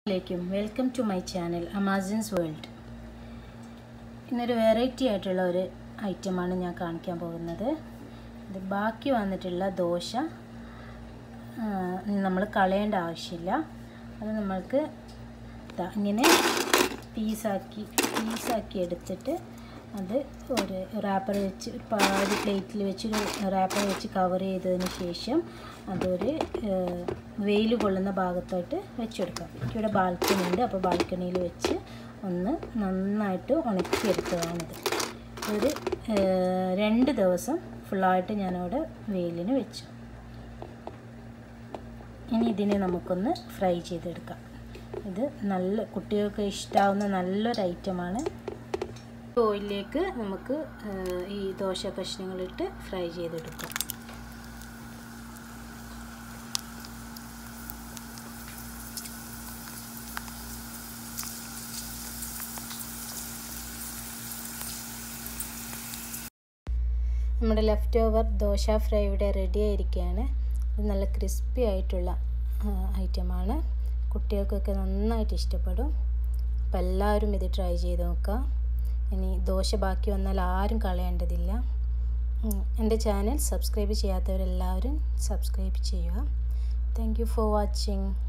ലേക്കും welcome to my channel അമാസിൻസ് world ഇന്നൊരു വെറൈറ്റി ആയിട്ടുള്ള ഒരു ഐറ്റമാണ് ഞാൻ കാണിക്കാൻ പോകുന്നത് ഇത് ബാക്കി വന്നിട്ടുള്ള ദോശ നമ്മൾ കളയേണ്ട ആവശ്യമില്ല അത് നമ്മൾക്ക് ദാ ഇങ്ങനെ പീസാക്കി പീസാക്കി എടുത്തിട്ട് അത് ഒരു റാപ്പർ വെച്ച് ഒരു പ്ലേറ്റിൽ വെച്ച് ഒരു റാപ്പർ വെച്ച് കവർ ചെയ്തതിന് ശേഷം അതൊരു വെയിൽ കൊള്ളുന്ന ഭാഗത്തോട്ട് വെച്ചെടുക്കാം ഇവിടെ ബാൽക്കണി ഉണ്ട് അപ്പോൾ ബാൽക്കണിയിൽ വെച്ച് ഒന്ന് നന്നായിട്ട് ഉണക്കിയെടുത്തതാണിത് ഒരു രണ്ട് ദിവസം ഫുള്ളായിട്ട് ഞാനവിടെ വെയിലിന് വെച്ചു ഇനി ഇതിനെ നമുക്കൊന്ന് ഫ്രൈ ചെയ്തെടുക്കാം ഇത് നല്ല കുട്ടികൾക്ക് ഇഷ്ടാവുന്ന നല്ലൊരു ഐറ്റമാണ് ഓയിലിലേക്ക് നമുക്ക് ഈ ദോശ കഷ്ണങ്ങളിട്ട് ഫ്രൈ ചെയ്തെടുക്കാം നമ്മുടെ ലെഫ്റ്റ് ഓവർ ദോശ ഫ്രൈ ഇവിടെ റെഡി ആയിരിക്കുകയാണ് ഇത് നല്ല ക്രിസ്പി ആയിട്ടുള്ള ഐറ്റമാണ് കുട്ടികൾക്കൊക്കെ നന്നായിട്ട് ഇഷ്ടപ്പെടും അപ്പോൾ എല്ലാവരും ഇത് ട്രൈ ചെയ്ത് നോക്കുക ഇനി ദോശ ബാക്കി വന്നാൽ ആരും കളയേണ്ടതില്ല എൻ്റെ ചാനൽ സബ്സ്ക്രൈബ് ചെയ്യാത്തവരെല്ലാവരും സബ്സ്ക്രൈബ് ചെയ്യുക താങ്ക് യു ഫോർ വാച്ചിങ്